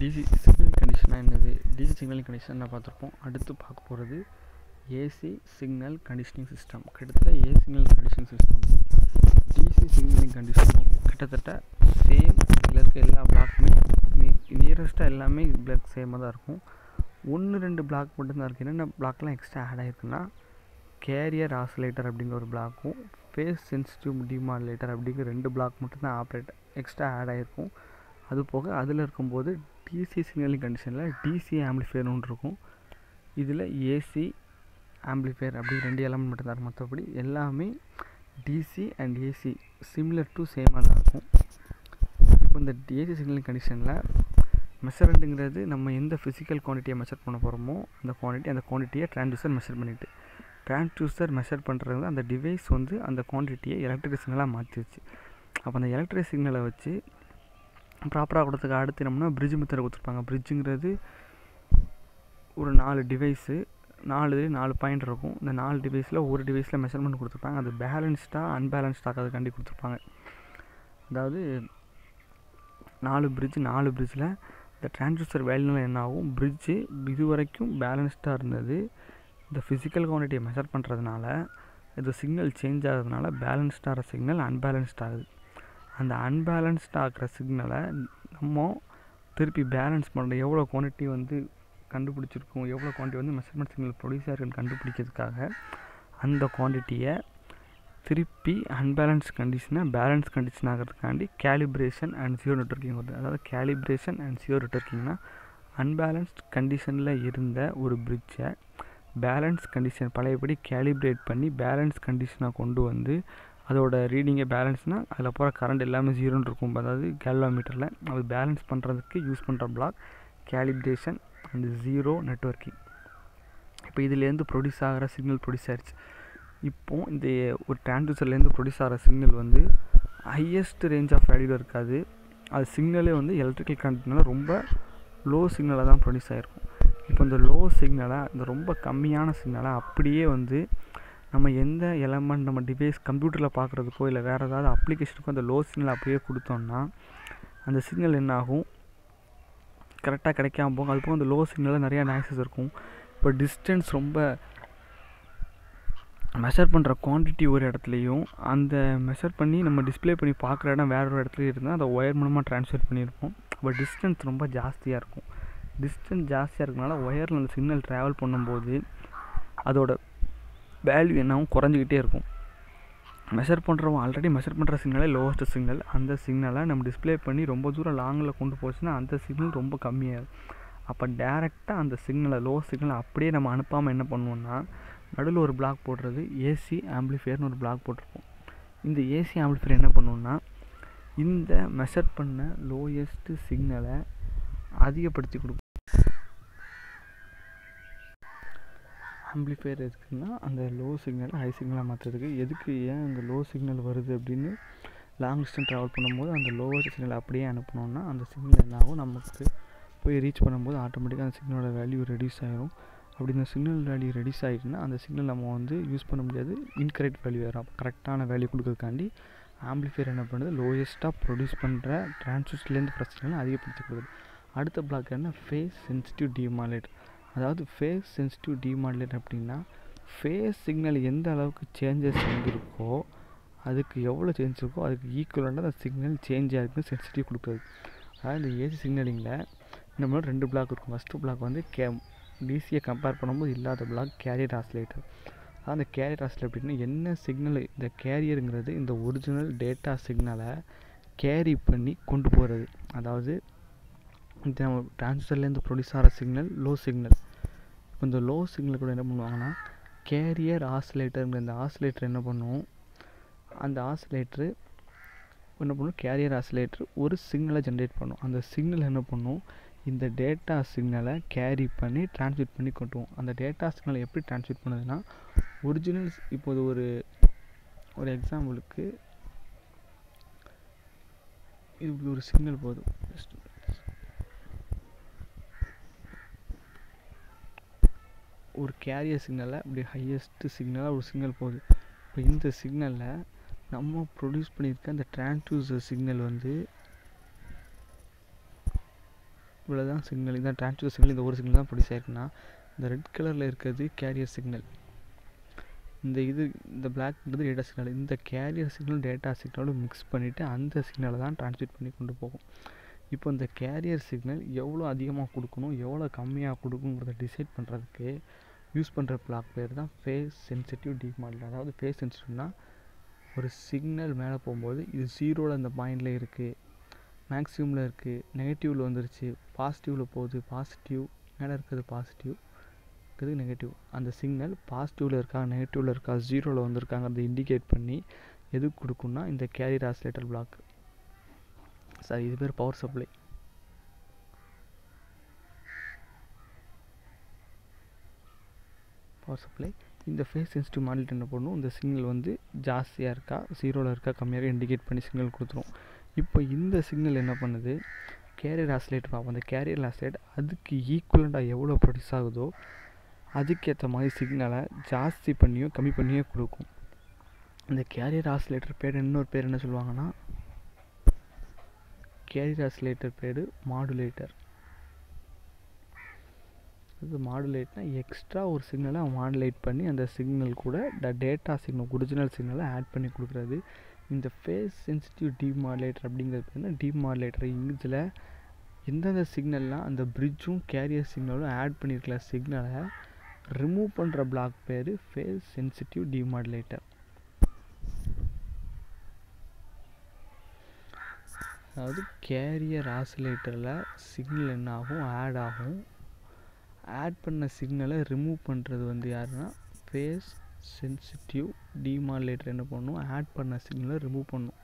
DC signal கண்டிஷனாக என்னது DC signal condition நான் பார்த்துருப்போம் அடுத்து பார்க்க போகிறது ஏசி சிக்னல் கண்டிஷனிங் சிஸ்டம் கிட்டத்தட்ட ஏ சிக்னல் கண்டிஷனிங் சிஸ்டமும் டிசி சிக்னலிங் கண்டிஷனும் கிட்டத்தட்ட சேம் இதில் இருக்க எல்லா பிளாக்குமே நியரஸ்ட்டாக எல்லாமே பிளாக் சேமாக தான் இருக்கும் ஒன்று ரெண்டு பிளாக் மட்டும்தான் இருக்குது என்னென்ன பிளாக்லாம் எக்ஸ்ட்ரா ஆட் ஆகிருக்குன்னா கேரியர் ஆசிலேட்டர் அப்படிங்கிற ஒரு பிளாக்கும் ஃபேஸ் சென்சிட்டிவ் டிமாடுலேட்டர் அப்படிங்கிற ரெண்டு பிளாக் மட்டும்தான் ஆப்ரேட் எக்ஸ்ட்ரா ஆட் ஆகிருக்கும் அது போக அதில் இருக்கும்போது டிசி சிக்னலிங் கண்டிஷனில் டிசி ஆம்பிளிஃபையர் ஒன்று இருக்கும் இதில் ஏசி ஆம்பிளிஃபையர் அப்படி ரெண்டு எலமெண்ட் மட்டும்தான் இருக்கும் மற்றபடி எல்லாமே DC and AC similar to சேமாக தான் இருக்கும் இப்போ இந்த ஏசி சிக்னலிங் கண்டிஷனில் மெஷர்மெண்ட்டுங்கிறது நம்ம எந்த ஃபிசிக்கல் குவான்டிட்டியை மெஷர் பண்ண போகிறோமோ அந்த குவான்டிட்டி அந்த குவான்டிட்டியை ட்ரான்ஸ்யூசர் மெஷர் பண்ணிவிட்டு ட்ரான்ஸ்யூசர் மெஷர் பண்ணுறது அந்த டிவைஸ் வந்து அந்த குவான்டிட்டியை எலக்ட்ரிக் சிக்னலாக மாற்றிடுச்சு அப்போ அந்த எலக்ட்ரிக் சிக்னலை வச்சு ப்ராப்பராக கொடுத்ததுக்கு அடுத்து என்னம்னா பிரிட்ஜ் மெத்தட் கொடுத்துருப்பாங்க பிரிட்ஜுங்கிறது ஒரு நாலு டிவைஸு நாலு நாலு பாயிண்ட் இருக்கும் இந்த நாலு டிவைஸில் ஒரு டிவைஸில் மெஷர்மெண்ட் கொடுத்துருப்பாங்க அது பேலன்ஸ்டாக அன்பேலன்ஸ்டாக அதுக்காண்டி கொடுத்துருப்பாங்க அதாவது நாலு பிரிட்ஜ் நாலு பிரிட்ஜில் இந்த டிரான்சிஸ்டர் வேல்யூவில் என்ன ஆகும் பிரிட்ஜு இது வரைக்கும் பேலன்ஸ்டாக இருந்தது இந்த ஃபிசிக்கல் குவான்டிட்டியை மெஷர் பண்ணுறதுனால இது சிக்னல் சேஞ்ச் ஆகிறதுனால பேலன்ஸ்டாகிற சிக்னல் அன்பேலன்ஸ்ட் ஆகுது அந்த அன்பேலன்ஸ்ட் ஆகிற சிக்னலை நம்ம திருப்பி பேலன்ஸ் பண்ணுற எவ்வளோ குவான்டிட்டி வந்து கண்டுபிடிச்சிருக்கோம் எவ்வளோ குவான்டிட்டி வந்து மெஷர்மெண்ட் சிக்னல் ப்ரொடியூஸ் ஆகிருக்குன்னு கண்டுபிடிக்கிறதுக்காக அந்த குவான்டிட்டியை திருப்பி அன்பேலன்ஸ் கண்டிஷனை பேலன்ஸ் கண்டிஷன் ஆகிறதுக்காண்டி கேலிப்ரேஷன் அண்ட் ஜியோ நெட்ஒர்க்கிங் வருது அதாவது கேலிப்ரேஷன் அண்ட் ஜியோ நெட்ஒர்க்கிங்னா அன்பேலன்ஸ்ட் கண்டிஷனில் இருந்த ஒரு பிரிட்ஜை பேலன்ஸ் கண்டிஷன் பழையபடி கேலிப்ரேட் பண்ணி பேலன்ஸ் கண்டிஷனாக கொண்டு வந்து அதோட ரீடிங்கை பேலன்ஸ்னால் அதில் போகிற கரண்ட் எல்லாமே ஜீரோன்னு இருக்கும் அதாவது கேல்வாமீட்டரில் அது பேலன்ஸ் பண்ணுறதுக்கு யூஸ் பண்ணுற block calibration and zero networking இப்போ இதுலேருந்து ப்ரொடியூஸ் ஆகிற சிக்னல் ப்ரொடியூஸ் ஆகிடுச்சு இப்போது இந்த ஒரு டிரான்ஸ்யூசர்லேருந்து ப்ரொடியூஸ் ஆகிற சிக்னல் வந்து ஹையஸ்ட் ரேஞ்ச் ஆஃப் வேல்யூவில் இருக்காது அது சிக்னலே வந்து எலக்ட்ரிக்கல் கரண்ட்னால ரொம்ப லோ சிக்னலாக தான் ப்ரொடியூஸ் ஆகிருக்கும் இப்போ இந்த லோ சிக்னலை இந்த ரொம்ப கம்மியான சிக்னலை அப்படியே வந்து நம்ம எந்த எலமெண்ட் நம்ம டிவைஸ் கம்ப்யூட்டரில் பார்க்குறதுக்கோ இல்லை வேறு ஏதாவது அப்ளிகேஷனுக்கோ அந்த லோ சிக்னல் அப்படியே கொடுத்தோம்னா அந்த சிக்னல் என்ன ஆகும் கரெக்டாக கிடைக்காம போகும் அதுபோக அந்த லோ சிக்னலில் நிறையா நாய்ஸஸ் இருக்கும் இப்போ டிஸ்டன்ஸ் ரொம்ப மெஷர் பண்ணுற குவான்டிட்டி ஒரு இடத்துலையும் அந்த மெஷர் பண்ணி நம்ம டிஸ்பிளே பண்ணி பார்க்குற இடம் வேற ஒரு இடத்துல இருந்தால் அதை ஒயர் மூலமாக ட்ரான்ஸ்ஃபர் பண்ணியிருப்போம் பட் டிஸ்டன்ஸ் ரொம்ப ஜாஸ்தியாக இருக்கும் டிஸ்டன்ஸ் ஜாஸ்தியாக இருக்கனால ஒயரில் அந்த சிக்னல் ட்ராவல் பண்ணும்போது அதோட வேல்யூ என்னவும் குறைஞ்சிக்கிட்டே இருக்கும் மெஷர் பண்ணுறவங்க ஆல்ரெடி மெஷர் பண்ணுற சிக்னலே லோவஸ்ட் சிக்னல் அந்த சிக்னலை நம்ம டிஸ்பிளே பண்ணி ரொம்ப தூரம் லாங்கில் கொண்டு போச்சுன்னா அந்த சிக்னல் ரொம்ப கம்மியாகும் அப்போ டேரெக்டாக அந்த சிக்னலை லோ சிக்னலை அப்படியே நம்ம அனுப்பாமல் என்ன பண்ணுவோம்னா நடுவில் ஒரு பிளாக் போடுறது ஏசி ஆம்பிளிஃபையர்னு ஒரு பிளாக் போட்டிருப்போம் இந்த ஏசி ஆம்பிளிஃபையர் என்ன பண்ணுவோம்னா இந்த மெஷர் பண்ண லோயஸ்ட்டு சிக்னலை அதிகப்படுத்தி கொடுக்கும் ஆம்பிளிஃபையர் எதுக்குன்னா அந்த லோ சிக்னலை ஹை சிக்னலாக மாற்றுறதுக்கு எதுக்கு ஏன் அந்த லோ சிக்னல் வருது அப்படின்னு லாங் டிஸ்டன்ஸ் ட்ராவல் பண்ணும்போது அந்த லோவர் சிக்னல் அப்படியே அனுப்பினோன்னா அந்த சிக்னல் என்ன ஆகும் நமக்கு போய் ரீச் பண்ணும்போது ஆட்டோமேட்டிக்காக அந்த சிக்னலோட வேல்யூ ரெடியூஸ் ஆகிரும் அப்படி இந்த சிக்னல் வேல்யூ ரெடியூஸ் ஆகிட்டுனா அந்த சிக்னல் நம்ம வந்து யூஸ் பண்ண முடியாது இன்கரெக்ட் வேல்யூ வரும் அப்போ கரெக்டான வேல்யூ கொடுக்கறதுக்காண்டி ஆம்பிளிஃபையர் என்ன பண்ணுது லோயஸ்ட்டாக ப்ரொடியூஸ் பண்ணுற டிரான்சிஸ்டர்லேருந்து பிரச்சனை அதிகப்படுத்தி கொடுக்குது அடுத்த பிளாக் என்ன ஃபேஸ் சென்சிட்டிவ் டிமாலேட்டர் அதாவது ஃபேஸ் சென்சிட்டிவ் டிமாடுலேட் அப்படின்னா ஃபேஸ் சிக்னல் எந்த அளவுக்கு சேஞ்சஸ் வந்திருக்கோ அதுக்கு எவ்வளோ சேஞ்ச் இருக்கோ அதுக்கு ஈக்குவலான அந்த சிக்னல் சேஞ்ச் ஆகிருக்கு சென்சிட்டிவ் கொடுக்குறது அதாவது இந்த ஏசி சிக்னலிங்கில் நம்மளோட ரெண்டு பிளாக் இருக்கும் ஃபஸ்ட்டு பிளாக் வந்து கே டிசியை கம்பேர் பண்ணும்போது இல்லாத பிளாக் கேரியர் ஆசிலேட்டர் அந்த கேரியர் ஆசிலேட்டர் அப்படின்னா என்ன சிக்னல் இந்த கேரியருங்கிறது இந்த ஒரிஜினல் டேட்டா சிக்னலை கேரி பண்ணி கொண்டு போகிறது அதாவது இந்த நம்ம டிரான்ஸ்ஃபர்லேருந்து ப்ரொடியூஸ் ஆகிற சிக்னல் லோ சிக்னல் இப்போ இந்த லோ சிக்னல் கூட என்ன பண்ணுவாங்கன்னா கேரியர் ஆசிலேட்டருங்கிற இந்த ஆசிலேட்டர் என்ன பண்ணுவோம் அந்த ஆசிலேட்ரு என்ன பண்ணும் கேரியர் ஆசிலேட்டர் ஒரு சிக்னலை ஜென்ரேட் பண்ணும் அந்த சிக்னல் என்ன பண்ணும் இந்த டேட்டா சிக்னலை கேரி பண்ணி டிரான்ஸ்மிட் பண்ணி கொண்டுவோம் அந்த டேட்டா சிக்னலை எப்படி டிரான்ஸ்மிட் பண்ணுதுன்னா ஒரிஜினல் இப்போது ஒரு ஒரு எக்ஸாம்பிளுக்கு இப்படி ஒரு சிக்னல் போதும் ஒரு கேரியர் சிக்னலை இப்படி ஹையஸ்ட்டு சிக்னலாக ஒரு சிக்னல் போகுது இப்போ இந்த சிக்னலில் நம்ம ப்ரொடியூஸ் பண்ணியிருக்க அந்த டிரான்ஸ்டியூசர் சிக்னல் வந்து இவ்வளோ தான் சிக்னல் இதான் டிரான்ஸ்மிட்டர் சிக்னல் இந்த ஒரு சிக்னல் தான் ப்ரொடியூஸ் ஆயிருக்குன்னா இந்த ரெட் கலரில் இருக்கிறது கேரியர் சிக்னல் இந்த இது இந்த பிளாக்ன்றது டேட்டா சிக்னல் இந்த கேரியர் சிக்னல் டேட்டா சிக்னலும் மிக்ஸ் பண்ணிவிட்டு அந்த சிக்னலை தான் டிரான்ஸ்மிட் பண்ணி கொண்டு போகும் இப்போ இந்த கேரியர் சிக்னல் எவ்வளோ அதிகமாக கொடுக்கணும் எவ்வளோ கம்மியாக கொடுக்குங்கிறத டிசைட் பண்ணுறதுக்கு யூஸ் பண்ணுற பிளாக் பேர் தான் ஃபேஸ் சென்சிட்டிவ் டிமாடல் அதாவது ஃபேஸ் சென்சிட்டிவ்னா ஒரு சிக்னல் மேலே போகும்போது இது ஜீரோவில் அந்த பாயிண்டில் இருக்குது மேக்ஸிமமில் இருக்குது நெகட்டிவில் வந்துருச்சு பாசிட்டிவில் போகுது பாசிட்டிவ் மேலே இருக்கிறது பாசிட்டிவ் இருக்கிறது நெகட்டிவ் அந்த சிக்னல் பாசிட்டிவில் இருக்கா நெகட்டிவில் இருக்கா ஜீரோவில் வந்திருக்காங்கிறத இண்டிகேட் பண்ணி எது கொடுக்குன்னா இந்த கேரியர் ஆசிலேட்டர் பிளாக் சாரி இது பேர் பவர் சப்ளை பவர் சப்ளை இந்த ஃபேஸ் சென்சிட்டிவ் மாடல் என்ன பண்ணும் இந்த சிக்னல் வந்து ஜாஸ்தியாக இருக்கா ஜீரோவில் இருக்கா கம்மியாக இண்டிகேட் பண்ணி சிக்னல் கொடுத்துரும் இப்போ இந்த சிக்னல் என்ன பண்ணுது கேரியர் ஆசிலேட்டர் பார்ப்போம் அந்த கேரியர் ஆசிலேட் அதுக்கு ஈக்குவலண்ட்டாக எவ்வளோ ப்ரொடியூஸ் ஆகுதோ அதுக்கேற்ற மாதிரி சிக்னலை ஜாஸ்தி பண்ணியோ கம்மி பண்ணியோ கொடுக்கும் இந்த கேரியர் ஆசிலேட்டர் பேர் இன்னொரு பேர் என்ன சொல்லுவாங்கன்னா கேரியர் ஆசிலேட்டர் பேர் மாடுலேட்டர் இது மாடுலேட்னா எக்ஸ்ட்ரா ஒரு சிக்னலை மாடுலேட் பண்ணி அந்த சிக்னல் கூட ட டேட்டா சிக்னல் ஒரிஜினல் சிக்னலை ஆட் பண்ணி கொடுக்குறது இந்த ஃபேஸ் சென்சிட்டிவ் டிமாடுலேட்டர் அப்படிங்கிறது பேர் டிமாடுலேட்டர் இதில் எந்தெந்த சிக்னல்லாம் அந்த பிரிட்ஜும் கேரியர் சிக்னலும் ஆட் பண்ணியிருக்கல சிக்னலை ரிமூவ் பண்ணுற பிளாக் பேர் ஃபேஸ் சென்சிட்டிவ் டிமாடுலேட்டர் அதாவது கேரியர் ஆசிலேட்டரில் சிக்னல் என்ன ஆகும் ஆட் ஆகும் ஆட் பண்ண சிக்னலை ரிமூவ் பண்ணுறது வந்து யாருன்னா ஃபேஸ் சென்சிட்டிவ் டிமாடுலேட்டர் என்ன பண்ணும் ஆட் பண்ண சிக்னலை ரிமூவ் பண்ணும்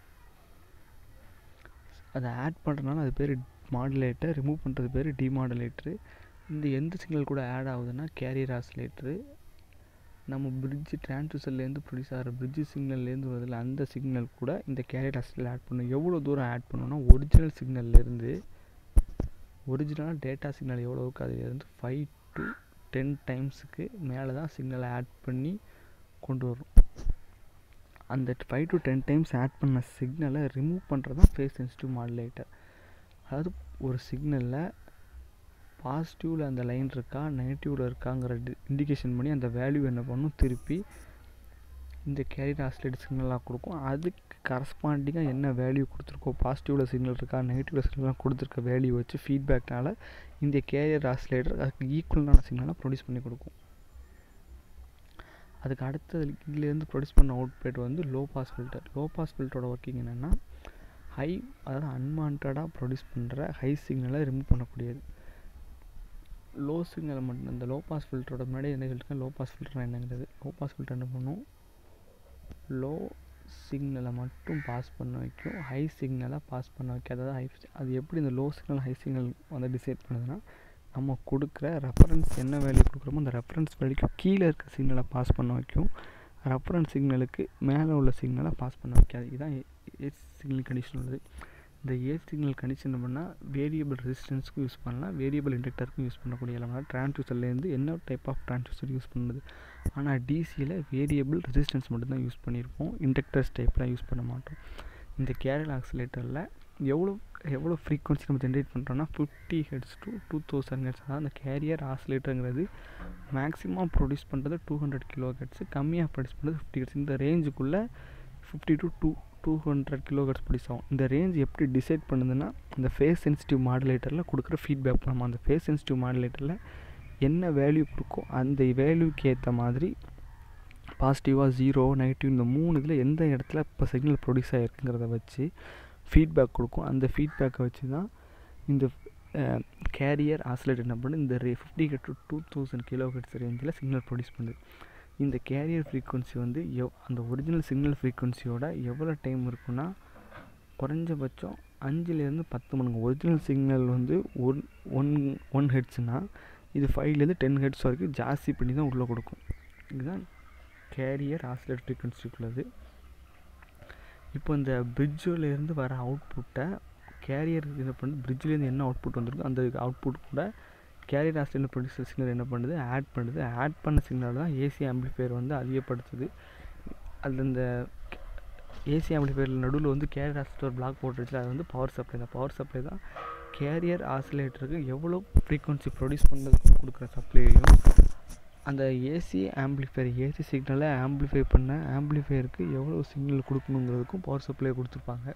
அதை ஆட் பண்ணுறதுனால அது பேர் மாடுலேட்டர் ரிமூவ் பண்ணுறது பேர் டிமாடுலேட்டரு இந்த எந்த சிக்னல் கூட ஆட் ஆகுதுன்னா கேரியர் ஆசிலேட்டரு நம்ம பிரிட்ஜு டிரான்ஸ்யூசர்லேருந்து ப்ரொடியூஸ் ஆகிற பிரிட்ஜு சிக்னல்லேருந்து வருதில்ல அந்த சிக்னல் கூட இந்த கேரியர் ஆசிலேட்டர் ஆட் பண்ணும் எவ்வளோ தூரம் ஆட் பண்ணணும்னா ஒரிஜினல் சிக்னல்லேருந்து ஒரிஜினலாக டேட்டா சிக்னல் எவ்வளோ இருக்கோ அதுலேருந்து ஃபைவ் டு டென் டைம்ஸுக்கு மேலே தான் சிக்னலை ஆட் பண்ணி கொண்டு வரும் அந்த five to ten times add பண்ண சிக்னலை ரிமூவ் பண்ணுறது தான் ஃபேஸ் சென்சிட்டிவ் மாடுலேட்டர் அதாவது ஒரு சிக்னலில் பாசிட்டிவில் அந்த லைன் இருக்கா நெகட்டிவில் இருக்காங்கிற இண்டிகேஷன் பண்ணி அந்த வேல்யூ என்ன பண்ணும் திருப்பி இந்த கேரியர் ஆசிலேட் சிக்னலாக கொடுக்கும் அதுக்கு கரஸ்பாண்டிங்காக என்ன வேல்யூ கொடுத்துருக்கோ பாசிட்டிவில் சிக்னல் இருக்கா நெகட்டிவில் சிக்னலாக கொடுத்துருக்க வேல்யூ வச்சு ஃபீட்பேக்னால இந்த கேரியர் ஆசிலேட்டர் அதுக்கு ஈக்குவலான சிக்னலாக ப்ரொடியூஸ் பண்ணி கொடுக்கும் அதுக்கு அடுத்தது இதுலேருந்து ப்ரொடியூஸ் பண்ண அவுட்புட் வந்து low pass filter low pass ஃபில்டரோட ஒர்க்கிங் என்னென்னா ஹை அதாவது அன்வான்டாக ப்ரொடியூஸ் பண்ணுற ஹை சிக்னலை ரிமூவ் பண்ணக்கூடியது லோ சிக்னல் மட்டும் இந்த லோ பாஸ் ஃபில்டரோட முன்னாடி என்ன சொல்லியிருக்கேன் லோ பாஸ் ஃபில்டர் என்னங்கிறது லோ பாஸ் ஃபில்டர் என்ன பண்ணும் லோ சிக்னலை மட்டும் பாஸ் பண்ண வைக்கும் ஹை சிக்னலை பாஸ் பண்ண வைக்கும் அதாவது ஹை அது எப்படி இந்த லோ சிக்னல் ஹை சிக்னல் வந்து டிசைட் பண்ணுதுன்னா நம்ம கொடுக்குற ரெஃபரன்ஸ் என்ன வேல்யூ கொடுக்குறோமோ அந்த ரெஃபரன்ஸ் வேல்யூக்கு கீழே இருக்க சிக்னலை பாஸ் பண்ண வைக்கும் ரெஃபரன்ஸ் சிக்னலுக்கு மேலே உள்ள சிக்னலை பாஸ் பண்ண வைக்காது இதுதான் ஏசி சிக்னல் கண்டிஷன் உள்ளது இந்த ஏசி சிக்னல் கண்டிஷன் பண்ணால் வேரியபிள் ரெசிஸ்டன்ஸுக்கும் யூஸ் பண்ணலாம் வேரியபிள் இண்டக்டருக்கும் யூஸ் பண்ணக்கூடிய எல்லாம் டிரான்ஸ்யூசர்லேருந்து என்ன டைப் ஆஃப் டிரான்ஸ்யூசர் யூஸ் பண்ணுது ஆனால் டிசியில் வேரியபிள் ரெசிஸ்டன்ஸ் மட்டும்தான் யூஸ் பண்ணியிருப்போம் இண்டக்டர்ஸ் டைப்லாம் யூஸ் பண்ண மாட்டோம் இந்த கேரியர் ஆக்சிலேட்டரில் எவ்வளோ எவ்வளோ ஃப்ரீக்வன்சி நம்ம ஜென்ரேட் பண்ணுறோன்னா fifty hertz to two thousand hertz அதாவது அந்த கேரியர் ஆசிலேட்டருங்கிறது மேக்ஸிமம் ப்ரொடியூஸ் பண்ணுறது டூ ஹண்ட்ரட் கிலோ ஹெட்ஸு கம்மியாக ப்ரொடியூஸ் பண்ணுறது ஃபிஃப்டி ஹெட்ஸ் இந்த ரேஞ்சுக்குள்ளே fifty to two two hundred kilo hertz produce ஆகும் இந்த ரேஞ்ச் எப்படி டிசைட் பண்ணுதுன்னா இந்த ஃபேஸ் சென்சிட்டிவ் மாடுலேட்டரில் கொடுக்குற ஃபீட்பேக் நம்ம அந்த ஃபேஸ் சென்சிட்டிவ் மாடுலேட்டரில் என்ன வேல்யூ கொடுக்கோ அந்த வேல்யூக்கு ஏற்ற மாதிரி பாசிட்டிவாக ஜீரோ நெகட்டிவ் இந்த மூணு இதில் எந்த இடத்துல இப்போ சிக்னல் ப்ரொடியூஸ் ஆகிருக்குங்கிறத வச்சு ஃபீட்பேக் கொடுக்கும் அந்த ஃபீட்பேக்கை வச்சு தான் இந்த கேரியர் ஆசிலேட் என்ன பண்ணுது இந்த ரே ஃபிஃப்டி ஹெட் to two thousand kilo hertz ரேஞ்சில் சிக்னல் ப்ரொடியூஸ் பண்ணுது இந்த கேரியர் ஃப்ரீக்குவன்சி வந்து எவ் அந்த ஒரிஜினல் சிக்னல் ஃப்ரீக்குவன்சியோட எவ்வளோ டைம் இருக்குன்னா குறைஞ்சபட்சம் அஞ்சுலேருந்து பத்து மணிக்கு ஒரிஜினல் சிக்னல் வந்து ஒன் ஒன் ஒன் ஹெட்ஸ்னால் இது ஃபைவ்லேருந்து டென் ஹெட்ஸ் வரைக்கும் ஜாஸ்தி பண்ணி தான் உள்ளே கொடுக்கும் இதுதான் கேரியர் ஆசிலேட் ஃப்ரீக்குவன்சிக்குள்ளது இப்போ இந்த பிரிட்ஜுலேருந்து வர அவுட்புட்டை கேரியர் என்ன பண்ணுது பிரிட்ஜ்லேருந்து என்ன அவுட்புட் வந்திருக்கோ அந்த அவுட்புட் கூட கேரியர் ஆசிலேட் ப்ரொடியூசர் சிக்னல் என்ன பண்ணுது ஆட் பண்ணுது ஆட் பண்ண சிக்னல் தான் ஏசி ஆம்பிளிஃபையர் வந்து அதிகப்படுத்துது அதில் இந்த ஏசி ஆம்பிளிஃபையர் நடுவில் வந்து கேரியர் ஆசிலேட் ஒரு பிளாக் போட்டுருச்சு அது வந்து பவர் சப்ளை தான் பவர் சப்ளை தான் கேரியர் ஆசிலேட்டருக்கு எவ்வளோ ஃப்ரீக்குவன்சி ப்ரொடியூஸ் பண்ணுறதுக்கு கொடுக்குற சப்ளையும் அந்த ஏசி ஆம்பிளிஃபையர் ஏசி சிக்னலை ஆம்பிளிஃபை பண்ண ஆம்பிளிஃபையருக்கு எவ்வளோ சிக்னல் கொடுக்கணுங்கிறதுக்கும் பவர் சப்ளை கொடுத்துருப்பாங்க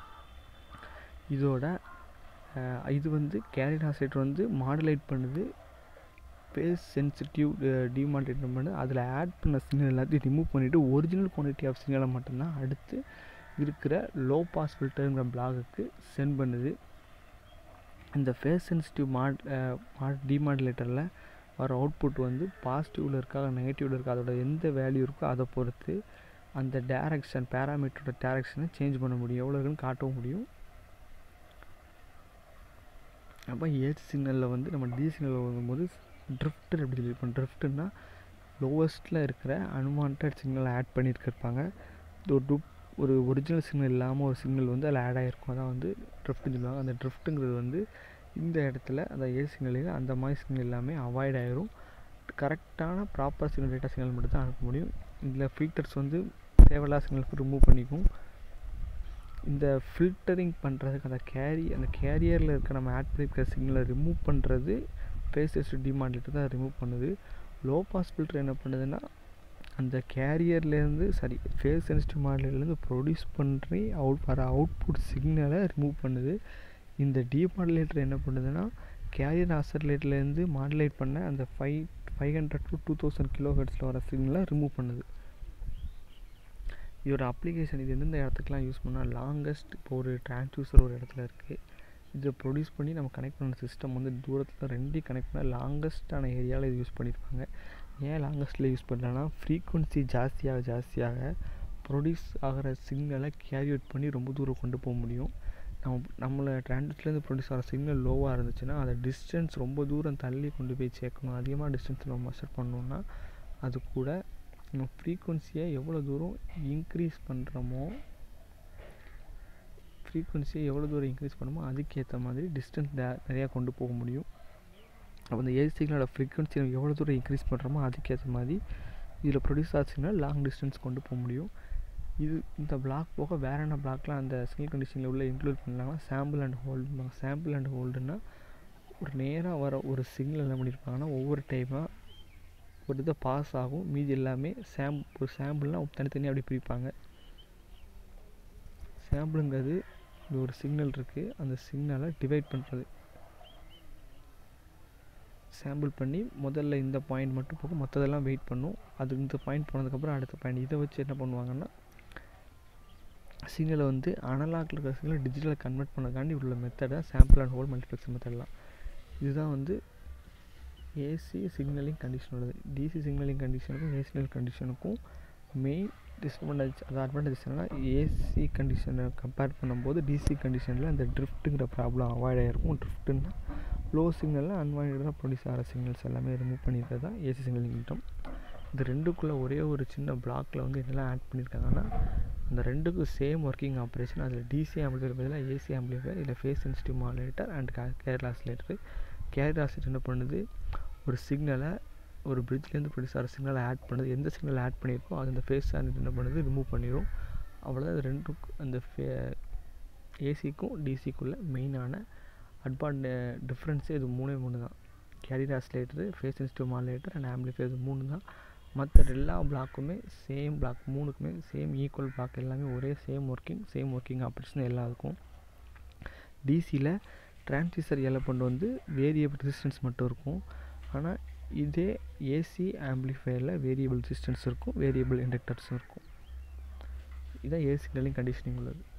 இதோட இது வந்து கேரியர் ஆசிலேட்டர் வந்து மாடுலேட் பண்ணுது ஃபேஸ் சென்சிட்டிவ் டிமாண்டேட் பண்ணி அதில் ஆட் பண்ண சிக்னல் எல்லாத்தையும் ரிமூவ் பண்ணிவிட்டு ஒரிஜினல் குவான்டிட்டி ஆஃப் சிக்னலை மட்டும்தான் அடுத்து இருக்கிற லோ பாஸ் ஃபில்டருங்கிற பிளாகுக்கு சென்ட் பண்ணுது இந்த ஃபேஸ் சென்சிட்டிவ் மாட் மாட் டிமாடுலேட்டரில் வர அவுட்புட் வந்து பாசிட்டிவில் இருக்கா நெகட்டிவில் இருக்கா அதோட எந்த வேல்யூ இருக்கோ அதை பொறுத்து அந்த டேரக்ஷன் பேராமீட்டரோட டேரக்ஷனை சேஞ்ச் பண்ண முடியும் எவ்வளோ இருக்குன்னு காட்டவும் முடியும் அப்போ ஏசி சிக்னலில் வந்து நம்ம டி சிக்னலில் வரும்போது ட்ரிஃப்டர் எப்படி சொல்லி இப்போ ட்ரிஃப்ட்டுன்னா லோவஸ்ட்டில் இருக்கிற அன்வான்ட் சிக்னலை ஆட் பண்ணியிருக்கிருப்பாங்க ஒரு டூ ஒரு ஒரிஜினல் சிக்னல் இல்லாமல் ஒரு சிக்னல் வந்து அதில் ஆட் ஆகிருக்கும் அதான் வந்து ட்ரிஃப்ட்னு சொல்லுவாங்க அந்த ட்ரிஃப்ட்டுங்கிறது வந்து இந்த இடத்துல அந்த ஏ சிக்னலில் அந்த மாதிரி சிக்னல் எல்லாமே அவாய்ட் ஆகிரும் கரெக்டான ப்ராப்பர் சிக்னல் டேட்டா சிக்னல் மட்டும் தான் அனுப்ப முடியும் இதில் ஃபில்டர்ஸ் வந்து தேவையில்லாத சிக்னல்ஸ் ரிமூவ் பண்ணிக்கும் இந்த ஃபில்டரிங் பண்ணுறதுக்கு அந்த கேரி அந்த கேரியரில் இருக்க நம்ம ஆட் பண்ணியிருக்கிற சிக்னலை ரிமூவ் பண்ணுறது ஃபேஸஸ் டிமாண்டேட்டர் தான் ரிமூவ் பண்ணுது லோ பாஸ் ஃபில்டர் என்ன பண்ணுதுன்னா அந்த கேரியர்லேருந்து சாரி ஃபேஸ் சென்சிட்டிவ் மாடலேருந்து ப்ரொடியூஸ் பண்ணி அவுட் வர அவுட்புட் சிக்னலை ரிமூவ் பண்ணுது இந்த டிமாடுலேட்டர் என்ன பண்ணுதுன்னா கேரியர் ஆசர்லேட்லேருந்து மாடுலேட் பண்ண அந்த five five hundred to two thousand kilo ஹெட்ஸில் வர சிக்னலை ரிமூவ் பண்ணுது இதோட அப்ளிகேஷன் இது எந்தெந்த இடத்துக்குலாம் யூஸ் பண்ணால் லாங்கஸ்ட் இப்போ ஒரு டிரான்ஸ்யூசர் ஒரு இடத்துல இருக்குது இதை ப்ரொடியூஸ் பண்ணி நம்ம கனெக்ட் பண்ண சிஸ்டம் வந்து தூரத்தில் ரெண்டையும் கனெக்ட் பண்ண லாங்கஸ்ட்டான ஏரியாவில் இது யூஸ் பண்ணியிருப்பாங்க ஏன் லாங்கஸ்ட்டில் யூஸ் பண்ணலன்னா ஃப்ரீக்குவன்சி ஜாஸ்தியாக ஜாஸ்தியாக ப்ரொடியூஸ் ஆகிற சிக்னலை கேரி அவுட் பண்ணி ரொம்ப தூரம் கொண்டு போக முடியும் நம்ம நம்மளை டிரான்ஸ்லேருந்து ப்ரொடியூஸ் ஆகிற சிக்னல் லோவாக இருந்துச்சுன்னா அதை டிஸ்டன்ஸ் ரொம்ப தூரம் தள்ளி கொண்டு போய் சேர்க்கணும் அதிகமாக டிஸ்டன்ஸ் நம்ம மெஷர் பண்ணோம்னா அது கூட நம்ம ஃப்ரீக்குவன்சியை எவ்வளோ தூரம் இன்க்ரீஸ் பண்ணுறோமோ ஃப்ரீக்குவன்சியை எவ்வளோ தூரம் இன்க்ரீஸ் பண்ணுமோ அதுக்கேற்ற மாதிரி டிஸ்டன்ஸ் நிறையா கொண்டு போக முடியும் அப்போ இந்த ஏசி சிக்னலோட ஃப்ரீக்குவன்சி நம்ம எவ்வளோ தூரம் இன்க்ரீஸ் பண்ணுறோமோ அதுக்கேற்ற மாதிரி இதில் ப்ரொடியூஸ் ஆச்சுன்னா லாங் டிஸ்டன்ஸ் கொண்டு போக முடியும் இது இந்த பிளாக் போக வேற என்ன பிளாக்லாம் அந்த சிங்கிள் கண்டிஷனில் உள்ள இன்க்ளூட் பண்ணலாம்னா sample and hold sample and ஹோல்டுன்னா ஒரு நேராக வர ஒரு சிக்னல் என்ன பண்ணியிருப்பாங்கன்னா ஒவ்வொரு டைமாக ஒரு இதை பாஸ் ஆகும் மீதி எல்லாமே சாம் ஒரு சாம்பிள்னால் தனித்தனியாக அப்படி பிரிப்பாங்க சாம்பிளுங்கிறது இது ஒரு சிக்னல் இருக்குது அந்த சிக்னலை டிவைட் பண்ணுறது சாம்பிள் பண்ணி முதல்ல இந்த பாயிண்ட் மட்டும் போக மற்றதெல்லாம் வெயிட் பண்ணும் அது இந்த பாயிண்ட் போனதுக்கப்புறம் அடுத்த பாயிண்ட் இதை வச்சு என்ன பண்ணுவாங்கன்னா சிக்னலை வந்து அனலாக்ல இருக்கிற சிக்னலை டிஜிட்டலை கன்வெர்ட் பண்ணக்காண்டி உள்ள மெத்தடை சாம்பிள் அண்ட் ஹோல் மல்டிப்ளெக்ஸ் மெத்தட்லாம் இதுதான் வந்து ஏசி சிக்னலிங் கண்டிஷன் உள்ளது டிசி சிக்னலிங் கண்டிஷனுக்கும் ஏசினல் கண்டிஷனுக்கும் மெயின் டிஸ்அட்வான்டேஜ் அது அட்வான்டேஜ் என்னன்னா ஏசி கண்டிஷனை கம்பேர் பண்ணும்போது டிசி கண்டிஷனில் அந்த ட்ரிஃப்ட்டுங்கிற ப்ராப்ளம் அவாய்ட் ஆகிருக்கும் ட்ரிஃப்ட்டுன்னா லோ சிக்னலில் அன்வான்டாக ப்ரொடியூஸ் ஆகிற சிக்னல்ஸ் எல்லாமே ரிமூவ் பண்ணியிருக்கிறது தான் ஏசி சிக்னலிங் சிஸ்டம் இந்த ரெண்டுக்குள்ளே ஒரே ஒரு சின்ன பிளாக்கில் வந்து என்னெல்லாம் ஆட் பண்ணியிருக்காங்கன்னா அந்த ரெண்டுக்கும் சேம் ஒர்க்கிங் ஆப்ரேஷன் அதில் டிசி ஆம்பிளிஃபையர் பதிலாக ஏசி ஆம்பிளிஃபையர் இல்லை phase sensitive modulator and carrier oscillator carrier oscillator என்ன பண்ணுது ஒரு சிக்னலை ஒரு பிரிட்ஜ்லேருந்து ப்ரொடியூஸ் ஆகிற சிக்னலை ஆட் பண்ணுது எந்த சிக்னல் ஆட் பண்ணியிருக்கோ அது அந்த ஃபேஸ் ஆண்ட் என்ன பண்ணுது ரிமூவ் பண்ணிடும் அவ்வளோதான் அது ரெண்டுக்கும் அந்த ஃபே ஏசிக்கும் டிசிக்குள்ளே மெயினான அட்வான்ட் டிஃப்ரென்ஸே இது மூணே மூணு தான் carrier oscillator phase sensitive modulator and amplifier இது மூணு தான் மற்ற எல்லா பிளாக்குமே சேம் பிளாக் மூணுக்குமே சேம் ஈக்குவல் பிளாக் எல்லாமே ஒரே same working same working operation எல்லாம் இருக்கும் டிசியில் டிரான்சிஸ்டர் எலமெண்ட் வந்து வேரியபிள் ரெசிஸ்டன்ஸ் மட்டும் இருக்கும் ஆனால் இதே ஏசி ஆம்பிளிஃபையரில் வேரியபிள் ரெசிஸ்டன்ஸ் இருக்கும் வேரியபிள் இண்டக்டர்ஸும் இருக்கும் இதான் ஏசி சிக்னலிங் கண்டிஷனிங் உள்ளது